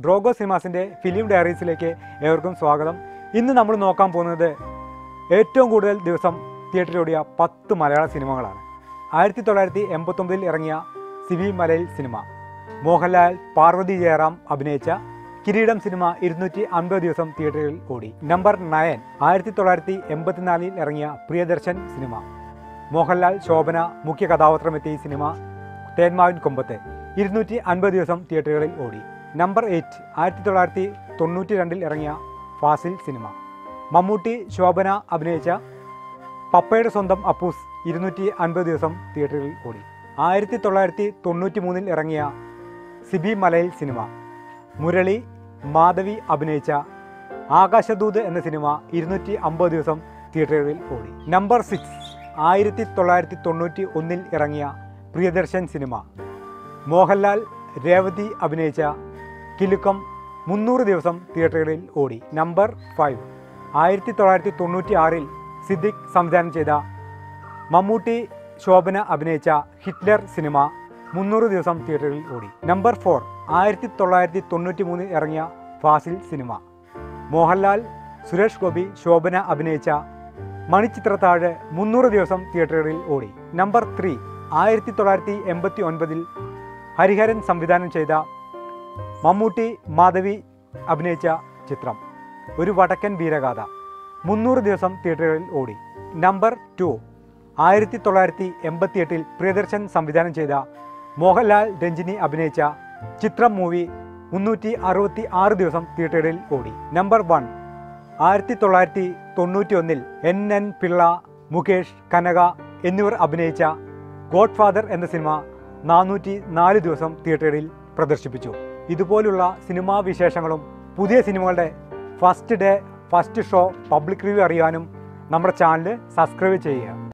ഡ്രോഗോ സിനിമാസിൻ്റെ film ഡയറീസിലേക്ക് ഏവർക്കും സ്വാഗതം ഇന്ന് നമ്മൾ നോക്കാൻ പോകുന്നത് ഏറ്റവും കൂടുതൽ ദിവസം തിയേറ്ററിലോടിയ പത്ത് മലയാള സിനിമകളാണ് ആയിരത്തി തൊള്ളായിരത്തി എൺപത്തൊമ്പതിൽ ഇറങ്ങിയ സിബി മലയിൽ സിനിമ മോഹൻലാൽ പാർവതി ജയറാം അഭിനയിച്ച കിരീടം സിനിമ ഇരുന്നൂറ്റി അൻപത് ദിവസം തിയേറ്ററിൽ ഓടി നമ്പർ നയൻ ആയിരത്തി തൊള്ളായിരത്തി എൺപത്തിനാലിൽ ഇറങ്ങിയ പ്രിയദർശൻ സിനിമ മോഹൻലാൽ ശോഭന മുഖ്യ കഥാപാത്രമെത്തിയ ഈ സിനിമ തേന്മാവിൻ കൊമ്പത്ത് ഇരുന്നൂറ്റി അൻപത് ദിവസം തിയേറ്ററുകളിൽ ഓടി നമ്പർ എയ്റ്റ് ആയിരത്തി തൊള്ളായിരത്തി തൊണ്ണൂറ്റി രണ്ടിൽ ഇറങ്ങിയ ഫാസിൽ സിനിമ മമ്മൂട്ടി ശോഭന അഭിനയിച്ച പപ്പയുടെ സ്വന്തം അപ്പൂസ് ഇരുന്നൂറ്റി അൻപത് ദിവസം തിയേറ്ററുകളിൽ ഓടി ആയിരത്തി തൊള്ളായിരത്തി തൊണ്ണൂറ്റി മൂന്നിൽ ഇറങ്ങിയ സിബി മലയിൽ സിനിമ മുരളി മാധവി അഭിനയിച്ച ആകാശദൂത് എന്ന സിനിമ ഇരുന്നൂറ്റി അമ്പത് ദിവസം തിയേറ്ററുകളിൽ ഓടി നമ്പർ സിക്സ് ആയിരത്തി തൊള്ളായിരത്തി തൊണ്ണൂറ്റി ഒന്നിൽ ഇറങ്ങിയ പ്രിയദർശൻ സിനിമ മോഹൻലാൽ രേവതി അഭിനയിച്ച കിലുക്കം മുന്നൂറ് ദിവസം തിയേറ്ററുകളിൽ ഓടി നമ്പർ ഫൈവ് ആയിരത്തി തൊള്ളായിരത്തി തൊണ്ണൂറ്റി ആറിൽ സിദ്ദിഖ് സംവിധാനം ചെയ്ത മമ്മൂട്ടി ശോഭന അഭിനയിച്ച ഹിറ്റ്ലർ സിനിമ മുന്നൂറ് ദിവസം തിയേറ്ററുകളിൽ ഓടി നമ്പർ ഫോർ ആയിരത്തി തൊള്ളായിരത്തി തൊണ്ണൂറ്റി മൂന്നിൽ ഇറങ്ങിയ ഫാസിൽ സിനിമ മോഹൻലാൽ സുരേഷ് ഗോപി ശോഭന അഭിനയിച്ച മണിച്ചിത്രത്താഴ് മുന്നൂറ് ദിവസം തിയേറ്ററുകളിൽ ഓടി നമ്പർ ത്രീ ആയിരത്തി തൊള്ളായിരത്തി എൺപത്തി ഒൻപതിൽ ഹരിഹരൻ സംവിധാനം ചെയ്ത മമ്മൂട്ടി മാധവി അഭിനയിച്ച ചിത്രം ഒരു വടക്കൻ വീരഗാഥ മുന്നൂറ് ദിവസം തിയേറ്ററുകളിൽ ഓടി നമ്പർ ടു ആയിരത്തി തൊള്ളായിരത്തി എൺപത്തി എട്ടിൽ പ്രിയദർശൻ സംവിധാനം ചെയ്ത മോഹൻലാൽ രഞ്ജിനി അഭിനയിച്ച ചിത്രം മൂവി മുന്നൂറ്റി അറുപത്തി ആറ് ദിവസം തിയേറ്ററുകളിൽ ഓടി നമ്പർ വൺ ആയിരത്തി തൊള്ളായിരത്തി തൊണ്ണൂറ്റി ഒന്നിൽ എൻ എൻ പിള്ള മുകേഷ് കനക എന്നിവർ അഭിനയിച്ച ഗോഡ് ഫാദർ എന്ന സിനിമ നാനൂറ്റി നാല് ദിവസം തിയേറ്ററിൽ പ്രദർശിപ്പിച്ചു ഇതുപോലുള്ള സിനിമാ വിശേഷങ്ങളും പുതിയ സിനിമകളുടെ first day first show public review അറിയാനും നമ്മുടെ ചാനൽ സബ്സ്ക്രൈബ് ചെയ്യുക